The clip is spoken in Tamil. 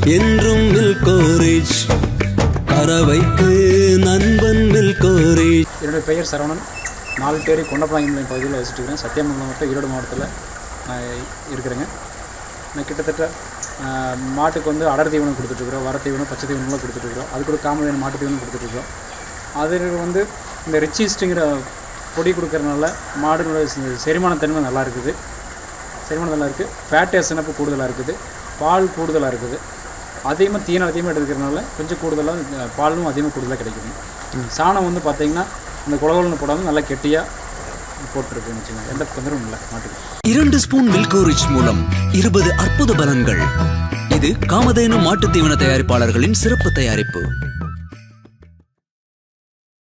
என்றும் மில்கோரேஜ் கறவைக்கு நண்பன் மில்கோரேஜ் என்னுடைய பெயர் சரவணன் நாலு பேர் கொண்டப்பாளையம் பகுதியில் வச்சுட்டு இருக்கிறேன் சத்தியமங்கலம் மாவட்டம் ஈரோடு மாவட்டத்தில் நான் இருக்கிறேங்க நான் கிட்டத்தட்ட ஆஹ், மாட்டுக்கு வந்து அடர் தீவனம் கொடுத்துட்ருக்குறோம் வர தீவனம் பச்சை தீவனம்லாம் கொடுத்துட்ருக்குறோம் அது கூட காமதேனு மாட்டு தீவனம் கொடுத்துட்ருக்கோம் அது வந்து இந்த ரிச்சிஸ்ட்டுங்கிற பொடி கொடுக்கறனால மாடுகளோட செ- செரிமான தன்மை நல்லா இருக்குது செரிமானம் நல்லா இருக்குது ஃபேட் எசனப்பு கூடுதலாக இருக்குது பால் கூடுதலாக இருக்குது அதிகமாக தீவனம் அதிகமாக எடுத்துக்கிறதுனால கொஞ்சம் கூடுதலாக பாலும் அதிகமாக கூடுதலாக கிடைக்குது சாணம் வந்து பார்த்தீங்கன்னா இந்த குளகுலன்னு போடாமல் நல்லா கெட்டியாக போட்டிருக்குன்னு வச்சுக்கோங்க எந்த தொந்தரவும் இல்லை மாட்டுக்கு இரண்டு ஸ்பூன் மில்கோரிச் மூலம் இருபது அற்புத பலன்கள் இது காமதேனு மாட்டுத் தீவன தயாரிப்பாளர்களின் சிறப்பு தயாரிப்பு